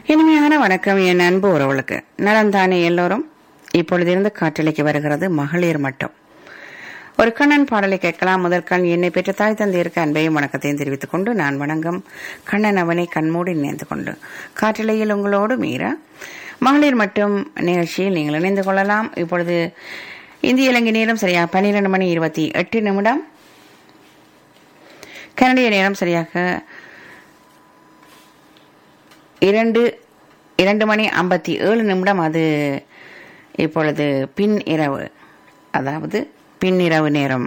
இனிமையான வணக்கம் என் அன்பு உறவுகளுக்கு நலந்தானே எல்லோரும் இப்பொழுதிருந்து காற்றலைக்கு வருகிறது மகளிர் மட்டும் ஒரு கண்ணன் பாடலை கேட்கலாம் முதற்கண் என்னை பெற்ற தாய் தந்தையருக்கு அன்பையும் வணக்கத்தையும் தெரிவித்துக் கொண்டு நான் வணங்கும் கண்ணன் அவனை கண்மூடி நினைந்து கொண்டு காற்றலையில் உங்களோடு மீரா மகளிர் மட்டும் நிகழ்ச்சியில் நீங்கள் இணைந்து கொள்ளலாம் இப்பொழுது இந்திய இலங்கை நேரம் சரியா பன்னிரண்டு மணி இருபத்தி எட்டு நிமிடம் கனடிய நேரம் சரியாக இரண்டு இரண்டு மணி ஐம்பத்தி ஏழு நிமிடம் அது இப்பொழுது பின் இரவு அதாவது பின் இரவு நேரம்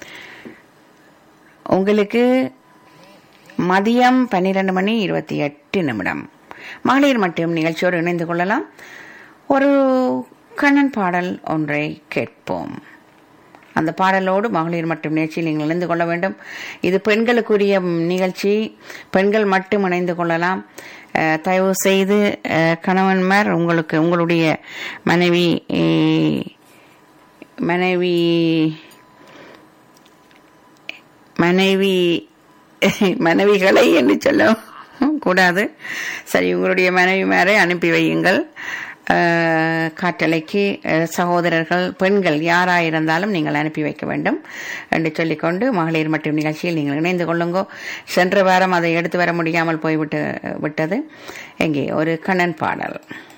உங்களுக்கு மதியம் பன்னிரண்டு மணி இருபத்தி எட்டு நிமிடம் மகளிர் மட்டும் நிகழ்ச்சியோடு இணைந்து கொள்ளலாம் ஒரு கண்ணன் பாடல் ஒன்றை கேட்போம் அந்த பாடலோடு மகளிர் மட்டும் நிகழ்ச்சியில் நீங்கள் இணைந்து கொள்ள வேண்டும் இது பெண்களுக்குரிய நிகழ்ச்சி பெண்கள் மட்டும் இணைந்து கொள்ளலாம் அஹ், தயவு செய்து அஹ், கணவன்மார் உங்களுக்கு உங்களுடைய மனைவி eh, மனைவி மனைவி மனைவிகளை என்று சொல்ல கூடாது சரி உங்களுடைய மனைவிமாரை அனுப்பி வையுங்கள் அஹ், காற்றலைக்கு அஹ், சகோதரர்கள் பெண்கள் யாராயிருந்தாலும் நீங்கள் அனுப்பி வைக்க வேண்டும் என்று சொல்லிக்கொண்டு மகளிர் மற்றும் நிகழ்ச்சியில் நீங்கள் இணைந்து கொள்ளுங்கோ சென்ற வாரம் அதை எடுத்து வர முடியாமல் போய்விட்டு விட்டது எங்கே ஒரு கண்ணன் பாடல்